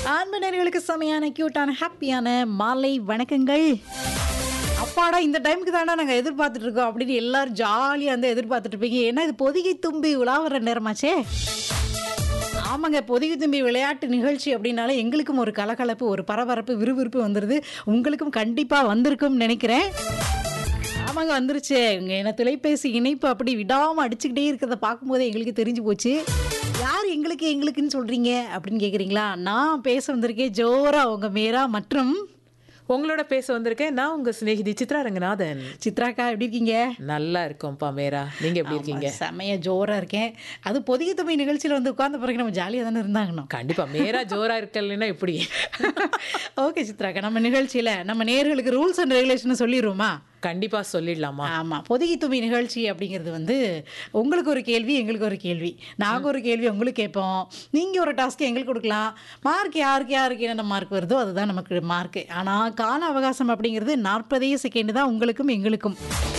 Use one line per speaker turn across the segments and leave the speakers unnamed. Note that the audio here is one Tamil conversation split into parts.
ஆண்மனர்களுக்கு செமையான கியூட்டான ஹாப்பியான மாலை வணக்கங்கள் அப்பாடா இந்த டைமுக்கு தானே நாங்கள் எதிர்பார்த்துட்டு இருக்கோம் அப்படின்னு எல்லாரும் ஜாலியாக வந்து எதிர்பார்த்துட்டு இருப்பீங்க ஏன்னா இது பொதிகை தும்பி உலாவற நேரமாச்சே ஆமாங்க பொதிகை தும்பி விளையாட்டு நிகழ்ச்சி அப்படின்னாலே எங்களுக்கும் ஒரு கலகலப்பு ஒரு பரபரப்பு விறுவிறுப்பு வந்துடுது உங்களுக்கும் கண்டிப்பாக வந்திருக்கும்னு நினைக்கிறேன் ஆமாங்க வந்துருச்சு இங்கே என்ன தொலைபேசி இணைப்பு அப்படி விடாமல் அடிச்சுக்கிட்டே இருக்கிறத பார்க்கும்போதே எங்களுக்கு தெரிஞ்சு போச்சு யார் எங்களுக்கு எங்களுக்குன்னு சொல்கிறீங்க அப்படின்னு கேட்குறீங்களா நான் பேச வந்திருக்கேன் ஜோரா உங்கள் மேரா மற்றும்
உங்களோட பேச வந்திருக்கேன் நான் உங்க சிநேகிதி சித்ரா ரங்கநாதன்
சித்ராக்கா எப்படி இருக்கீங்க
நல்லா இருக்கோம்ப்பா மேரா நீங்க எப்படி இருக்கீங்க
ஆமா, செமையா ஜோரா இருக்கேன் அது பொதிகை தும்பி நிகழ்ச்சியில் வந்து உட்கார்ந்த பிறகு நம்ம ஜாலியாக தானே இருந்தாங்கண்ணா
கண்டிப்பா மேரா ஜோரா இருக்கலன்னா எப்படி
ஓகே சித்ராக்கா நம்ம நிகழ்ச்சியில் நம்ம நேர்களுக்கு ரூல்ஸ் அண்ட் ரெகுலேஷன் சொல்லிடுவோமா
கண்டிப்பா சொல்லிடலாமா
ஆமாம் பொதிகை தும்பி நிகழ்ச்சி அப்படிங்கிறது வந்து உங்களுக்கு ஒரு கேள்வி எங்களுக்கு ஒரு கேள்வி நாங்கள் ஒரு கேள்வி உங்களுக்கு கேட்போம் நீங்கள் ஒரு டாஸ்க்கு எங்களுக்கு கொடுக்கலாம் மார்க் யாருக்கு யாருக்கு என்னென்ன மார்க் வருதோ அதுதான் நமக்கு மார்க்கு ஆனால் கால அவகாசம் அப்படிங்கிறது நாற்பதே செகண்ட் தான் உங்களுக்கும் எங்களுக்கும்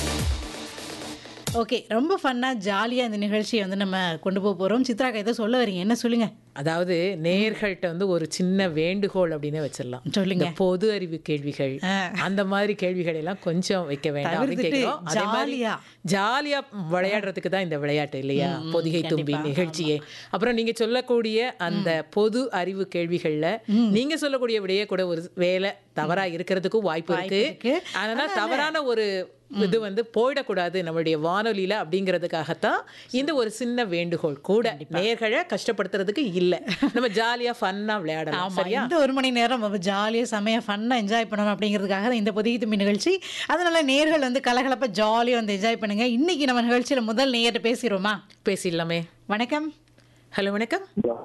ஓகே ரொம்ப ஃபன்னாக ஜாலியாக இந்த நிகழ்ச்சியை வந்து நம்ம கொண்டு போக போகிறோம் சித்ராக்கா ஏதோ சொல்ல வரீங்க என்ன சொல்லுங்கள்
அதாவது நேர்கள்ட்ட வந்து ஒரு சின்ன வேண்டுகோள் அப்படின்னு வச்சிடலாம்
சொல்லுங்க.
இந்த பொது அறிவு கேள்விகள் அந்த மாதிரி கேள்விகள் எல்லாம் கொஞ்சம் வைக்க வேண்டாம் அப்படின்னு
தவிர்த்துட்டு
கேட்கிறோம் அதே மாதிரி
ஜாலியா.
ஜாலியா விளையாடுறதுக்கு தான் இந்த விளையாட்டு இல்லையா பொதிகை தும்பி நிகழ்ச்சியே அப்புறம் நீங்க சொல்லக்கூடிய அந்த பொது அறிவு கேள்விகள்ல நீங்க சொல்லக்கூடிய விடையே கூட ஒரு வேலை தவறா இருக்கிறதுக்கும் வாய்ப்பு இருக்கு
இருக்கு.
அதனால தவறான ஒரு இது வந்து போயிடக்கூடாது நம்மளுடைய வானொலியில அப்படிங்கிறதுக்காகத்தான் இந்த ஒரு சின்ன வேண்டுகோள் கூட நேர்களை கஷ்டப்படுத்துறதுக்கு இல்ல நம்ம ஜாலியா ஃபன்னா விளையாடலாம்
ஆமா
சரியா
இந்த ஒரு மணி நேரம் நம்ம ஜாலியாக செமையாக ஃபன்னாக என்ஜாய் பண்ணணும் அப்படிங்கிறதுக்காக தான் இந்த பொதிகை தும்பி நிகழ்ச்சி அதனால நேர்கள் வந்து கலகலப்பாக ஜாலியாக வந்து என்ஜாய் பண்ணுங்க இன்னைக்கு நம்ம நிகழ்ச்சியில் முதல் நேயர்கிட்ட பேசிடுவோமா
பேசிடலாமே
வணக்கம்
ஹலோ வணக்கம்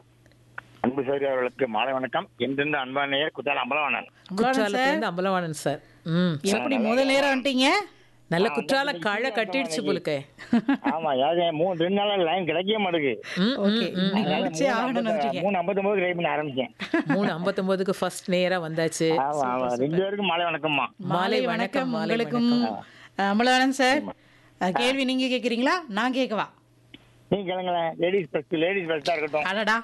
அன்பு சௌரி அவர்களுக்கு மாலை வணக்கம் என்றிருந்து அன்பானையர் குத்தால அம்பலவாணன்
குற்றாலத்துல இருந்து அம்பலவாணன் சார் ம்
எப்படி முதல் நேரம் வந்துட்டீங்க
நல்ல குற்றால கழ கட்டிடுச்சு போலுக்க
ஆமா யாரு மூணு ரெண்டு நாளா லைன் கிடைக்கவே மாட்டேங்குது
ஓகே இன்னைக்கு முடிச்சே ஆகணும்னு வந்துட்டீங்க
மூணு ஐம்பத்தொன்பது ட்ரை பண்ண ஆரம்பிச்சேன்
மூணு ஐம்பத்தொன்பதுக்கு ஃபர்ஸ்ட் நேரா வந்தாச்சு
ஆமா ஆமா ரெண்டு பேருக்கும் மாலை வணக்கம்மா
மாலை வணக்கம் உங்களுக்கும் அமலவானன் சார் அஹ், கேள்வி நீங்க கேட்குறீங்களா நான் கேட்கவா
நீங்க கேளுங்களேன் லேடிஸ் ஃபர்ஸ்ட் லேடிஸ் ஃபர்ஸ்டா இருக்கட்டும்
அடடா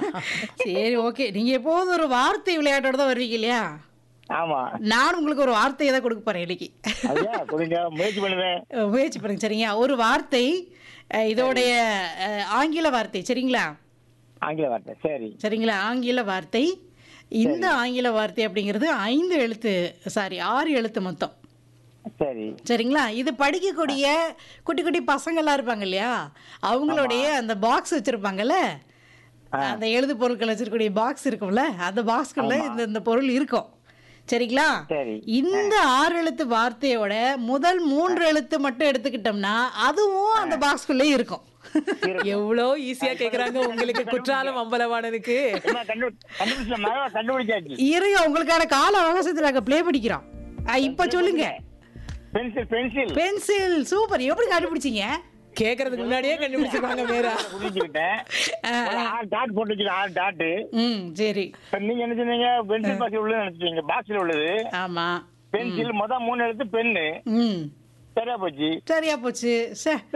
சரி ஓகே நீங்க எப்போதும் ஒரு வார்த்தை விளையாட்டோட தான் வருவீங்க இல்லையா
ஆமா
நான் உங்களுக்கு ஒரு வார்த்தையை தான் கொடுக்க போறேன் இன்னைக்கு
அதுதான் கொடுங்க முயற்சி பண்ணுவேன்
அஹ் முயற்சி பண்ணுங்க சரிங்க ஒரு வார்த்தை அஹ் இதோடைய அஹ், ஆங்கில வார்த்தை சரிங்களா
ஆங்கில வார்த்தை சரி
சரிங்களா ஆங்கில வார்த்தை இந்த ஆங்கில வார்த்தை அப்படிங்கிறது ஐந்து எழுத்து சாரி ஆறு எழுத்து மொத்தம்
சரி
சரிங்களா இது படிக்கக்கூடிய குட்டி குட்டி பசங்கள்லாம் இருப்பாங்க இல்லையா அவங்களுடைய அந்த பாக்ஸ் வச்சிருப்பாங்கல்ல அந்த எழுது பொருட்கள் வச்சிருக்கக்கூடிய பாக்ஸ் இருக்கும்ல அந்த பாக்ஸ்குள்ள இந்த இந்த பொருள் இருக்கும் சரிங்களா
சரி.
இந்த ஆறு எழுத்து வார்த்தையோட முதல் மூன்று எழுத்து மட்டும் எடுத்துக்கிட்டோம்னா அதுவும் அந்த பாக்ஸ்குள்ளே இருக்கும்
எவ்வளோ ஈஸியா கேக்குறாங்க உங்களுக்கு குற்றாலம் அம்பலவாணனுக்கு
என்ன கண்டு கண்டுபிடிச்ச கண்டுபிடிச்சாச்சு
இருங்க உங்களுக்கான கால அவகாசத்தில் நாங்கள் ப்ளே பண்ணிக்கிறோம் ஆ, இப்ப சொல்லுங்க
பென்சில் பென்சில்
பென்சில் சூப்பர் எப்படி கண்டுபிடிச்சீங்க
கேக்குறதுக்கு முன்னாடியே கண்டுபிடிச்சிருக்காங்க மேரா
புரிஞ்சுக்கிட்டேன் ஒரு ஆறு டாட் போட்டு வச்சுக்கேன் ஆறு டாட்டு
ம் சரி
இப்ப நீங்க என்ன சொன்னீங்க பென்சில் பாக்ஸ் உள்ளது நினைச்சீங்க பாக்ஸ்ல உள்ளது
ஆமா
பென்சில் மொதல் மூணு எழுத்து பென்னு
ம்
சரியா போச்சு
சரியா போச்சு சே